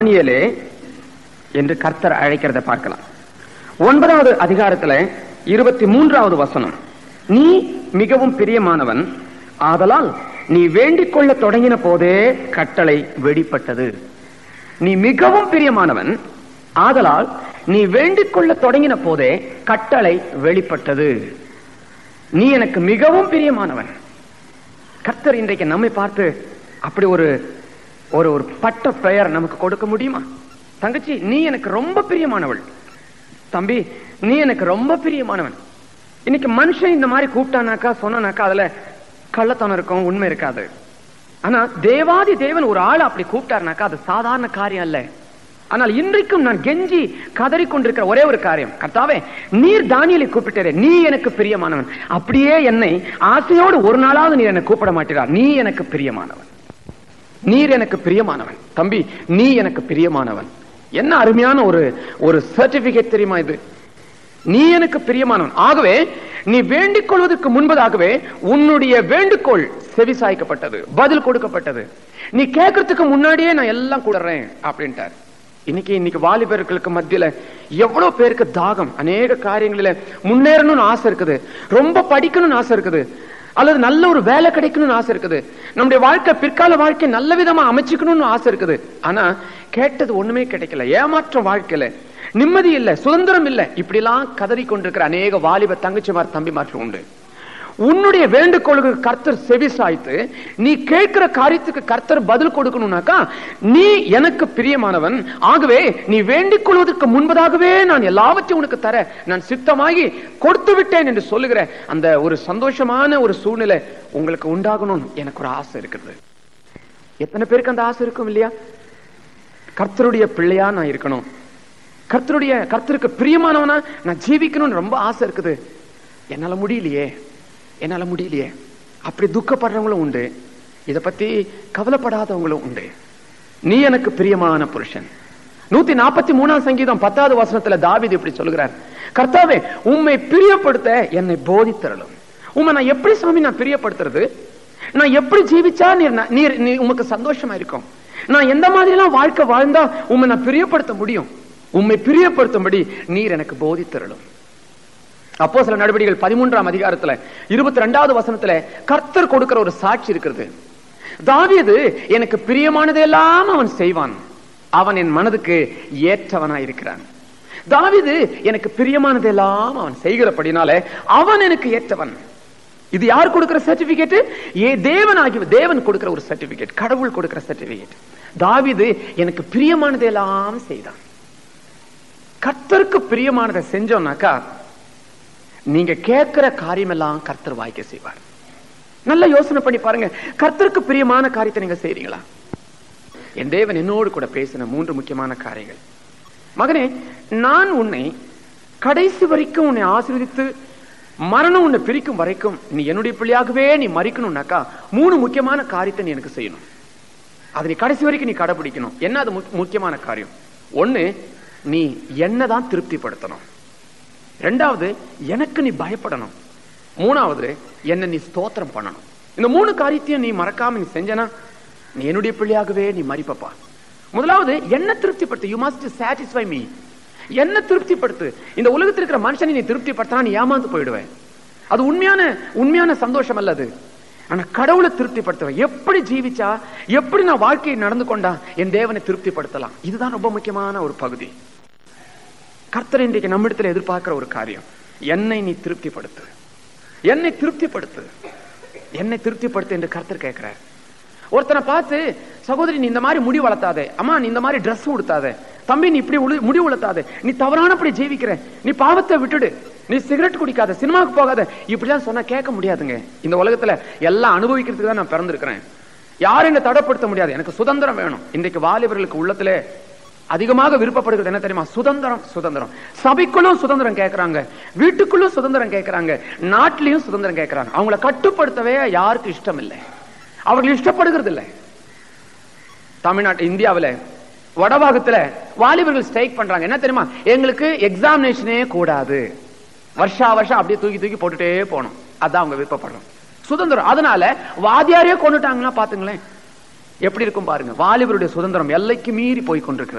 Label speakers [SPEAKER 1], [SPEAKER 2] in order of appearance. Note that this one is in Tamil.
[SPEAKER 1] தானியேலே என்று கர்த்தர் அழைக்கிறத பார்க்கலாம் ஒன்பதாவது அதிகாரத்துல இருபத்தி மூன்றாவது வசனம் நீ மிகவும் பிரியமானவன் ஆதலால் நீ வேண்டிக் கொள்ள தொடங்கின போதே கட்டளை வெளிப்பட்டது நீ மிகவும் பிரியமானவன் ஆதலால் நீ வேண்டிக் கொள்ள தொடங்கின போதே கட்டளை வெளிப்பட்டது நீ எனக்கு மிகவும் பிரியமானவன் கர்த்தர் இன்றைக்கு நம்மை பார்த்து அப்படி ஒரு ஒரு ஒரு பட்ட பெயர் நமக்கு கொடுக்க முடியுமா தங்கச்சி நீ எனக்கு ரொம்ப பிரியமானவள் தம்பி நீ எனக்கு ரொம்ப பிரியமானவன் இன்னைக்கு மனுஷன் இந்த மாதிரி கூப்பிட்டானாக்கா சொன்னானாக்கா அதுல கள்ளத்தனம் இருக்கும் உண்மை இருக்காது ஆனா தேவாதி தேவன் ஒரு ஆள் அப்படி கூப்பிட்டாருனாக்கா அது சாதாரண காரியம் அல்ல ஆனால் இன்றைக்கும் நான் கெஞ்சி கதறி கொண்டிருக்கிற ஒரே ஒரு காரியம் கர்த்தாவே நீர் தானியலை கூப்பிட்டே நீ எனக்கு பிரியமானவன் அப்படியே என்னை ஆசையோடு ஒரு நாளாவது நீர் என்னை கூப்பிட மாட்டீரா நீ எனக்கு பிரியமானவன் நீர் எனக்கு பிரியமானவன் தம்பி நீ எனக்கு பிரியமானவன் என்ன அருமையான ஒரு ஒரு சர்டிபிகேட் தெரியுமா இது நீ எனக்கு பிரியமானவன் ஆகவே நீ வேண்டிக் கொள்வதற்கு முன்பதாகவே உன்னுடைய வேண்டுகோள் செவிசாய்க்கப்பட்டது பதில் கொடுக்கப்பட்டது நீ கேட்கறதுக்கு முன்னாடியே நான் எல்லாம் கொடுறேன் அப்படின்ட்டார் இன்னைக்கு இன்னைக்கு வாலிபர்களுக்கு மத்தியில எவ்வளவு பேருக்கு தாகம் அநேக காரியங்களில முன்னேறணும்னு ஆசை இருக்குது ரொம்ப படிக்கணும்னு ஆசை இருக்குது அல்லது நல்ல ஒரு வேலை கிடைக்கணும்னு ஆசை இருக்குது நம்முடைய வாழ்க்கை பிற்கால வாழ்க்கை நல்ல விதமா அமைச்சுக்கணும்னு ஆசை இருக்குது ஆனா கேட்டது ஒண்ணுமே கிடைக்கல ஏமாற்றம் வாழ்க்கையில நிம்மதி இல்ல சுதந்திரம் இல்ல இப்படி எல்லாம் கதறி கொண்டிருக்கிற அநேக வாலிப தங்கச்சிமார் தம்பிமார்கள் உண்டு உன்னுடைய வேண்டுகோளுக்கு கர்த்தர் செவி சாய்த்து நீ கேட்கிற காரியத்துக்கு கர்த்தர் பதில் கொடுக்கணும்னாக்கா நீ எனக்கு பிரியமானவன் ஆகவே நீ வேண்டிக் கொள்வதற்கு முன்பதாகவே நான் எல்லாவற்றையும் உனக்கு தர நான் சித்தமாகி கொடுத்து விட்டேன் என்று சொல்லுகிற அந்த ஒரு சந்தோஷமான ஒரு சூழ்நிலை உங்களுக்கு உண்டாகணும் எனக்கு ஒரு ஆசை இருக்குது எத்தனை பேருக்கு அந்த ஆசை இருக்கும் இல்லையா கர்த்தருடைய பிள்ளையா நான் இருக்கணும் கர்த்தருடைய கர்த்தருக்கு பிரியமானவனா நான் ஜீவிக்கணும்னு ரொம்ப ஆசை இருக்குது என்னால முடியலையே என்னால முடியலையே அப்படி துக்கப்படுறவங்களும் உண்டு இத பத்தி கவலைப்படாதவங்களும் உண்டு நீ எனக்கு பிரியமான புருஷன் நூத்தி நாற்பத்தி மூணாம் சங்கீதம் பத்தாவது வசனத்துல தாவிது இப்படி சொல்லுகிறார் கர்த்தாவே உண்மை பிரியப்படுத்த என்னை போதித்தரலும் உண்மை நான் எப்படி சாமி நான் பிரியப்படுத்துறது நான் எப்படி ஜீவிச்சா நீர் நீர் நீ உமக்கு சந்தோஷமா இருக்கும் நான் எந்த மாதிரி எல்லாம் வாழ்க்கை வாழ்ந்தா உண்மை நான் பிரியப்படுத்த முடியும் உண்மை பிரியப்படுத்தும்படி நீர் எனக்கு போதித்தரலும் அப்போ சில நடவடிக்கைகள் பதிமூன்றாம் அதிகாரத்துல இருபத்தி ரெண்டாவது வசனத்துல கர்த்தர் கொடுக்கிற ஒரு சாட்சி இருக்கிறது தாவியது எனக்கு பிரியமானதெல்லாம் அவன் செய்வான் அவன் என் மனதுக்கு ஏற்றவனாய் இருக்கிறான் தாவிது எனக்கு பிரியமானதெல்லாம் அவன் செய்கிறபடினால அவன் எனக்கு ஏற்றவன் இது யார் கொடுக்கிற சர்டிபிகேட் ஏ தேவன் ஆகிய தேவன் கொடுக்கிற ஒரு சர்டிபிகேட் கடவுள் கொடுக்கிற சர்டிபிகேட் தாவிது எனக்கு பிரியமானதெல்லாம் செய்தான் கர்த்தருக்கு பிரியமானதை செஞ்சோம்னாக்கா நீங்க கேட்கிற காரியம் எல்லாம் கர்த்தர் வாய்க்க செய்வார் நல்ல யோசனை பண்ணி பாருங்க கர்த்தருக்கு பிரியமான காரியத்தை நீங்க செய்றீங்களா என் தேவன் என்னோடு கூட பேசின மூன்று முக்கியமான காரியங்கள் மகனே நான் உன்னை கடைசி வரைக்கும் உன்னை ஆசீர்வதித்து மரணம் உன்னை பிரிக்கும் வரைக்கும் நீ என்னுடைய பிள்ளையாகவே நீ மறிக்கணும்னாக்கா மூணு முக்கியமான காரியத்தை நீ எனக்கு செய்யணும் அதை நீ கடைசி வரைக்கும் நீ கடைபிடிக்கணும் என்ன அது முக்கியமான காரியம் ஒண்ணு நீ என்னதான் திருப்திப்படுத்தணும் ரெண்டாவது எனக்கு நீ பயப்படணும் மூணாவது என்ன நீ ஸ்தோத்திரம் பண்ணணும் இந்த மூணு காரியத்தையும் நீ மறக்காம நீ செஞ்சனா நீ என்னுடைய பிள்ளையாகவே நீ மறிப்பப்பா முதலாவது என்ன திருப்திப்படுத்து யூ மஸ்ட் சாட்டிஸ்ஃபை மீ என்ன திருப்திப்படுத்து இந்த உலகத்தில் இருக்கிற மனுஷனை நீ திருப்திப்படுத்தினா நீ ஏமாந்து போயிடுவேன் அது உண்மையான உண்மையான சந்தோஷம் அல்லது ஆனா கடவுளை திருப்திப்படுத்துவேன் எப்படி ஜீவிச்சா எப்படி நான் வாழ்க்கையை நடந்து கொண்டா என் தேவனை திருப்திப்படுத்தலாம் இதுதான் ரொம்ப முக்கியமான ஒரு பகுதி கர்த்தர் இன்றைக்கு நம்மிடத்தில் எதிர்பார்க்கிற ஒரு காரியம் என்னை நீ திருப்திப்படுத்து என்னை திருப்திப்படுத்து என்னை திருப்திப்படுத்து என்று கர்த்தர் கேட்கிறார் ஒருத்தனை பார்த்து சகோதரி நீ இந்த மாதிரி முடி வளர்த்தாதே அம்மா நீ இந்த மாதிரி ட்ரெஸ் உடுத்தாத தம்பி நீ இப்படி முடி வளர்த்தாத நீ தவறானப்படி ஜீவிக்கிற நீ பாவத்தை விட்டுடு நீ சிகரெட் குடிக்காத சினிமாவுக்கு போகாத இப்படிலாம் சொன்னா கேட்க முடியாதுங்க இந்த உலகத்துல எல்லாம் அனுபவிக்கிறதுக்கு தான் நான் பிறந்திருக்கிறேன் யாரும் என்ன தடைப்படுத்த முடியாது எனக்கு சுதந்திரம் வேணும் இன்றைக்கு வாலிபர்களுக்கு உள்ளத்துல அதிகமாக விருப்பப்படுகிறது என்ன தெரியுமா சுதந்திரம் சுதந்திரம் சபைக்குள்ளும் சுதந்திரம் கேட்கறாங்க வீட்டுக்குள்ளும் சுதந்திரம் கேட்கறாங்க நாட்டிலையும் சுதந்திரம் கேட்கறாங்க அவங்கள கட்டுப்படுத்தவே யாருக்கு இஷ்டம் இல்லை அவர்கள் இஷ்டப்படுகிறது இல்லை தமிழ்நாட்டு இந்தியாவில் வடபாகத்துல வாலிபர்கள் ஸ்ட்ரைக் பண்றாங்க என்ன தெரியுமா எங்களுக்கு எக்ஸாமினேஷனே கூடாது வருஷா வருஷம் அப்படியே தூக்கி தூக்கி போட்டுட்டே போகணும் அதான் அவங்க விருப்பப்படுறோம் சுதந்திரம் அதனால வாதியாரே கொண்டுட்டாங்கன்னா பாத்துங்களேன் எப்படி இருக்கும் பாருங்க வாலிபருடைய சுதந்திரம் எல்லைக்கு மீறி போய் கொண்டிருக்கிறது